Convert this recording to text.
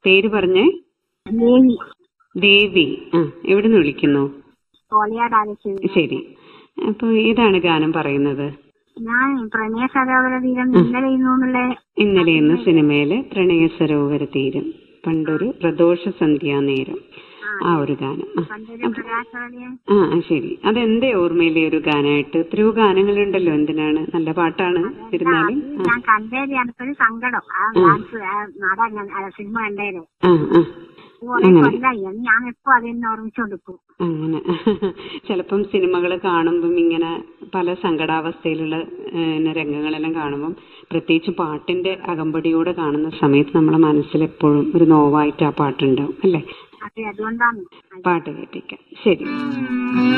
പേര് പറഞ്ഞേ ദേവി ദേവി ആ എവിടുന്ന് വിളിക്കുന്നു കോളിയാട് ആലശ്ശേരി ശരി അപ്പൊ ഏതാണ് ഗാനം പറയുന്നത് ഞാൻ പ്രണയ സരോവര തീരം ഇന്നലെ ഇന്നുള്ള ഇന്നലെ ഇന്ന് സിനിമയിലെ പ്രണയ സരോവര തീരം പണ്ടൊരു പ്രദോഷ സന്ധ്യാനേരം ആ ഒരു ഗാനം ആ. പണ്ടൊരു പ്രകാശവലയം ആ ആ, ശരി അതെന്റെ ഓർമ്മയിലെ ഒരു ഗാനമായിട്ട് എത്രയോ ഗാനങ്ങളുണ്ടല്ലോ എന്തിനാണ് നല്ല പാട്ടാണ് ഇരുന്നാലും ആ ഞാൻ കണ്ടേര് എനിക്കൊരു സങ്കടം ആ ഡാൻസ് ആ നാടകം ആ സിനിമ കണ്ടേര് ആ ആ കുറെ കൊല്ലായി അത് ഞാൻ എപ്പോ അതെന്നെ ഓർമ്മിച്ചോണ്ടിരിക്കും അങ്ങനെ ചിലപ്പം സിനിമകൾ കാണുമ്പം ഇങ്ങനെ പല സങ്കടാവസ്ഥയിലുള്ള ഏഹ്, രംഗങ്ങളെല്ലാം കാണുമ്പം പ്രത്യേകിച്ച് പാട്ടിന്റെ അകമ്പടിയോടെ കാണുന്ന സമയത്ത് നമ്മളെ മനസ്സിൽ എപ്പോഴും ഒരു നോവായിട്ട് ആ പാട്ടുണ്ടാവും അല്ലേ അതെ അതുകൊണ്ടാണ് പാട്ട് കേൾപ്പിക്കാം ശരി